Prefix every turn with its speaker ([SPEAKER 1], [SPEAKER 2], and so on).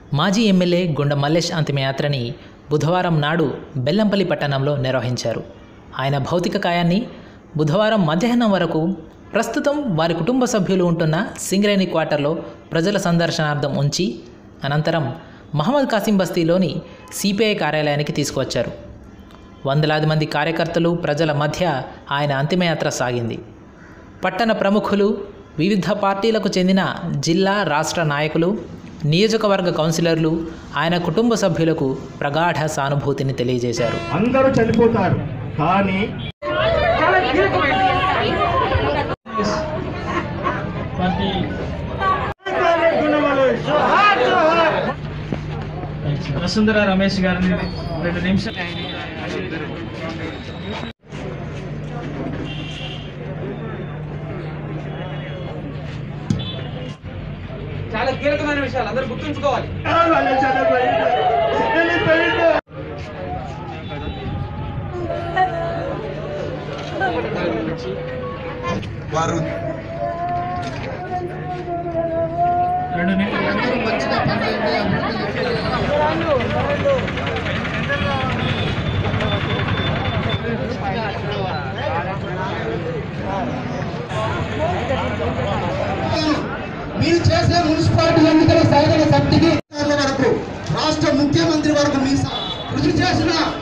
[SPEAKER 1] మాజీ ఎమ్మెల్యే గుండ మల్లేష్ అంతిమయాత్రని బుధవారం నాడు బెల్లంపల్లి పట్టణంలో నిర్వహించారు ఆయన భౌతిక కాయాన్ని బుధవారం మధ్యాహ్నం వరకు ప్రస్తుతం వారి కుటుంబ సభ్యులు ఉంటున్న సింగరేణి క్వార్టర్లో ప్రజల సందర్శనార్థం ఉంచి అనంతరం మహమ్మద్ కాసిం బస్తీలోని సిపిఐ కార్యాలయానికి తీసుకువచ్చారు వందలాది మంది కార్యకర్తలు ప్రజల మధ్య ఆయన అంతిమయాత్ర సాగింది పట్టణ ప్రముఖులు వివిధ పార్టీలకు చెందిన జిల్లా రాష్ట్ర నాయకులు నియోజకవర్గ కౌన్సిలర్లు ఆయన కుటుంబ సభ్యులకు ప్రగాఢ సానుభూతిని తెలియజేశారు
[SPEAKER 2] అందరూ చనిపోతారు కానీ
[SPEAKER 3] వసుంధర రమేష్ గారిని రెండు నిమిషాలు
[SPEAKER 4] చాలా కీలకమైన విషయాలు అందరూ గుర్తుంచుకోవాలి
[SPEAKER 2] వాళ్ళు చనిపోయిండు. వెళ్ళిపోయిండు.
[SPEAKER 5] వారు
[SPEAKER 3] రెండు నిమిషాలు
[SPEAKER 5] మీరు చేసే మున్సిపాలిటీ ఎన్నికల సాధన సమితికి అధికారుల వరకు రాష్ట్ర ముఖ్యమంత్రి వరకు మీ స- కృషి చేసిన